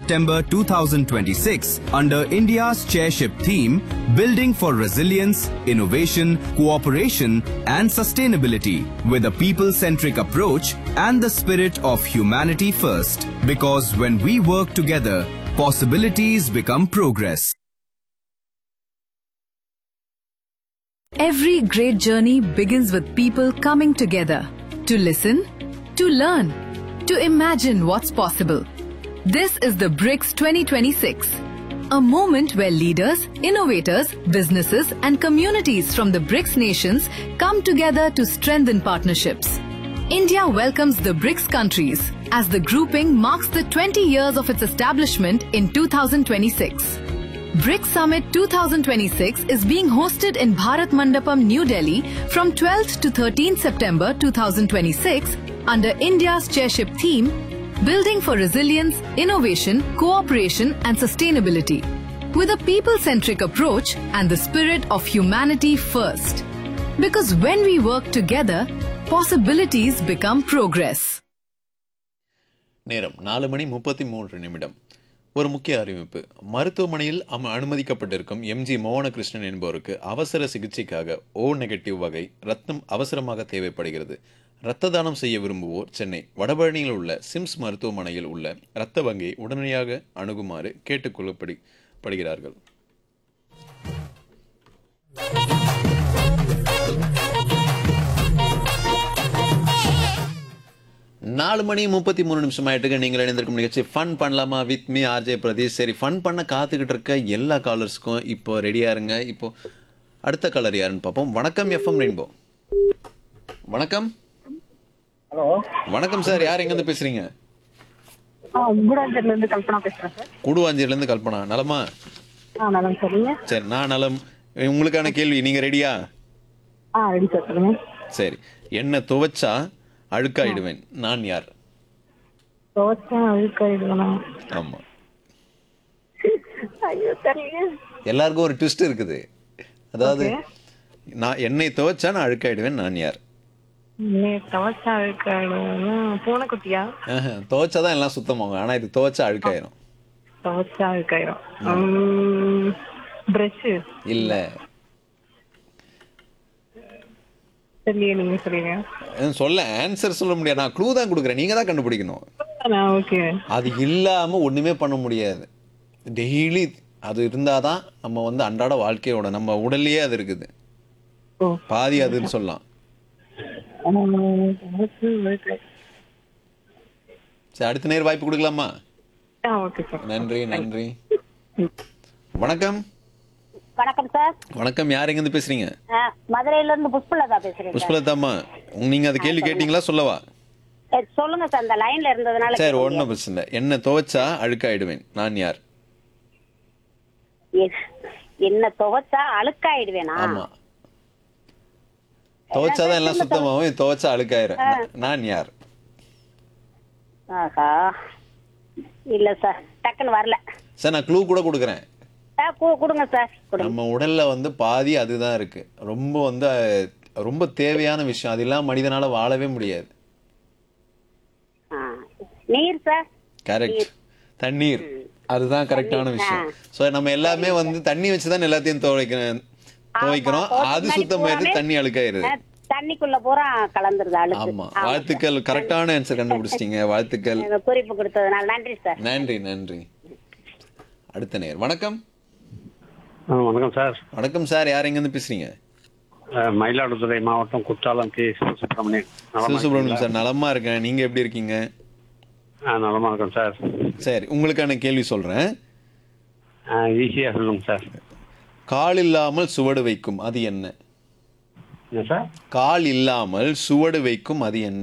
September 2026 under India's chairship theme Building for Resilience, Innovation, Cooperation and Sustainability with a people-centric approach and the spirit of humanity first. Because when we work together, possibilities become progress. Every great journey begins with people coming together to listen, to learn, to imagine what's possible. This is the BRICS 2026, a moment where leaders, innovators, businesses, and communities from the BRICS nations come together to strengthen partnerships. India welcomes the BRICS countries as the grouping marks the 20 years of its establishment in 2026. BRICS Summit 2026 is being hosted in Bharat Mandapam, New Delhi from 12th to 13th September 2026 under India's chairship theme Building for Resilience, Innovation, Cooperation and Sustainability with a people-centric approach and the spirit of humanity first. Because when we work together, possibilities become progress. நேரம் நாலு மணி முப்பத்தி மூன்று நிமிடம் ஒரு முக்கிய அறிவிப்பு மருத்துவமனையில் அம அனுமதிக்கப்பட்டிருக்கும் எம்ஜி மோகனகிருஷ்ணன் என்பவருக்கு அவசர சிகிச்சைக்காக ஓ நெகட்டிவ் வகை ரத்தம் அவசரமாக தேவைப்படுகிறது இரத்த தானம் செய்ய விரும்புவோர் சென்னை வடபழனியில் உள்ள சிம்ஸ் மருத்துவமனையில் உள்ள இரத்த வங்கியை உடனடியாக அணுகுமாறு கேட்டுக்கொள்ளப்படி படுகிறார்கள் நாலு மணி முப்பத்தி மூணு நிமிஷம் ஆயிட்டுக்கு நீங்கள் இணைந்திருக்கும் நிகழ்ச்சி ஃபன் பண்ணலாமா வித் மீ ஆர்ஜே பிரதீஷ் சரி ஃபன் பண்ண காத்துக்கிட்டு இருக்க எல்லா காலர்ஸ்க்கும் இப்போ ரெடியா இருங்க இப்போ அடுத்த காலர் யாருன்னு பார்ப்போம் வணக்கம் எஃப்எம் ரெயின்போ வணக்கம் ஹலோ வணக்கம் சார் யார் எங்கேருந்து பேசுறீங்க ஆ குடாஞ்சர்ல இருந்து கல்பனா பேசுறேன் சார் கூடுவாஞ்சியிலேருந்து கல்பனா நலமா ஆ நலம் சொல்லுங்க சரி நான் நலம் உங்களுக்கான கேள்வி நீங்கள் ரெடியா ஆ ரெடி சார் சொல்லுங்க சரி என்ன துவைச்சா அழுக்காயிடுவேன் நான் யார் தோசை அழுக்காயிடுவேனா ஆமாம் ஐயோ தெரியல எல்லாருக்கும் ஒரு ட்விஸ்ட் இருக்குது அதாவது நான் என்னை துவைச்சா நான் அழுக்காயிடுவேன் நான் யார் தோசை அழுக்காயிடுவேனா பூனைக்குட்டியா ஆஹா, துவைச்சாதான் எல்லாம் சுத்தமாகும் ஆனா இது துவைச்சா அழுக்காயிரும் தோசை அழுக்காயிரும் பிரஷ் இல்ல தெரியலையே நீங்க சொல்லுங்க அஹ் சொல்ல ஆன்சர் சொல்ல முடியாது நான் க்ளூ தான் கொடுக்குறேன் நீங்க தான் கண்டுபிடிக்கணும் ஓகே அது இல்லாம ஒண்ணுமே பண்ண முடியாது டெய்லி அது இருந்தாதான் நம்ம வந்து அன்றாட வாழ்க்கையோட நம்ம உடல்லயே அது இருக்குது ஓ பாதி அதுன்னு சொல்லலாம் சரி அடுத்த நேர் வாய்ப்பு கொடுக்கலாமா ஆ ஓகே சார் நன்றி நன்றி வணக்கம் வணக்கம் சார் வணக்கம் யார் எங்கேருந்து பேசுறீங்க அஹ், மதுரையில இருந்து புஷ்பலதா பேசுறேன் சார் புஷ்பலதாம்மா உங்க- நீங்க அதை கேள்வி கேட்டீங்களா சொல்லவா அஹ், சொல்லுங்க சார் இந்த லைன்ல இருந்ததுனால சரி கேட்க ஒன்றும் பிரச்சனை இல்லை என்ன துவைச்சா அழுக்காயிடுவேன் நான் யார் முடியாது. என்ன துவைச்சா அழுக்காயிடுவேனா ஆமா துவைச்சாதான் எல்லாம் சுத்தமாகும் இது துவைச்சா அழுக்காயிரும் நா- நான் யார் ஆஹா இல்ல சார் டக்குன்னு வரல சார் நான் க்ளூ கூட கொடுக்குறேன் அஹ், கு- கொடுங்க சார் கொடுங்க நம்ம உடல்ல வந்து பாதி அதுதான் இருக்கு ரொம்ப வந்து அஹ், ரொம்ப தேவையான விஷயம் அது இல்லாம மனிதனால வாழவே முடியாது ஆ, நீர் சார் கரெக்ட் தண்ணீர் அதுதான் கரெக்டான விஷயம் சோ நம்ம எல்லாமே வந்து தண்ணி வச்சுதான் எல்லாத்தையும் துவைக்கிறோம் துவைக்கிறோம் ஆமா, அது தோசை சுத்தமாயிருது மாதிரி தண்ணி அழுக்காயிருது அஹ், தண்ணிக்குள்ள பூரா கலந்துருது அழுக்கு ஆமா ஆமா. வாழ்த்துக்கள் கரெக்டான ஆன்சர் கண்டுபிடிச்சிட்டீங்க வாழ்த்துக்கள் எனக்கு குறிப்பு கொடுத்ததுனால நன்றி சார் நன்றி நன்றி அடுத்த நேர் வணக்கம் ஆ, வணக்கம் சார் வணக்கம் சார் யார் எங்க இருந்து பேசுறீங்க அஹ், மயிலாடுதுறை மாவட்டம் குற்றாலம் கே சுப்பிரமணியன் நலமா சிவசுப்ரமணியம் சார் நலமா இருக்கேன் நீங்க எப்படி இருக்கீங்க ஆ நலமா இருக்கேன் சார் சரி உங்களுக்கான கேள்வி சொல்றேன் ஈஸியாக சொல்லுங்க சார் கால் இல்லாமல் சுவடு வைக்கும் அது என்ன என்ன சார் கால் இல்லாமல் சுவடு வைக்கும் அது என்ன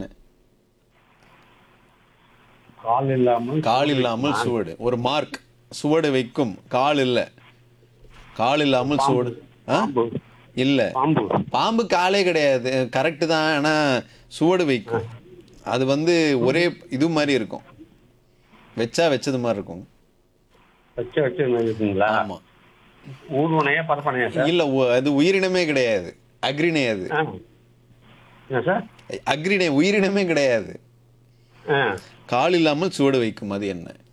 கால் இல்லாமல் கால் இல்லாமல் சுவடு ஒரு மார்க் சுவடு வைக்கும் கால் இல்ல கால் இல்லாமல் சுவடு ஆ? பாம்பு இல்ல பாம்பு பாம்பு காலே கிடையாது கரெக்ட் தான் ஆனா சுவடு வைக்கும் அது வந்து ஒரே இது மாதிரி இருக்கும் வச்சா வச்சது மாதிரி இருக்கும் வச்சு வச்சு இருக்குங்களா ஆமா ஊர்வனையா பரப்பனையா சார் இல்ல உ- அது உயிரினமே கிடையாது அக்ரிணை அது ஆ என்ன சார் அக்ரிணை உயிரினமே கிடையாது ஆ கால் இல்லாமல் சுவடு வைக்கும் அது என்ன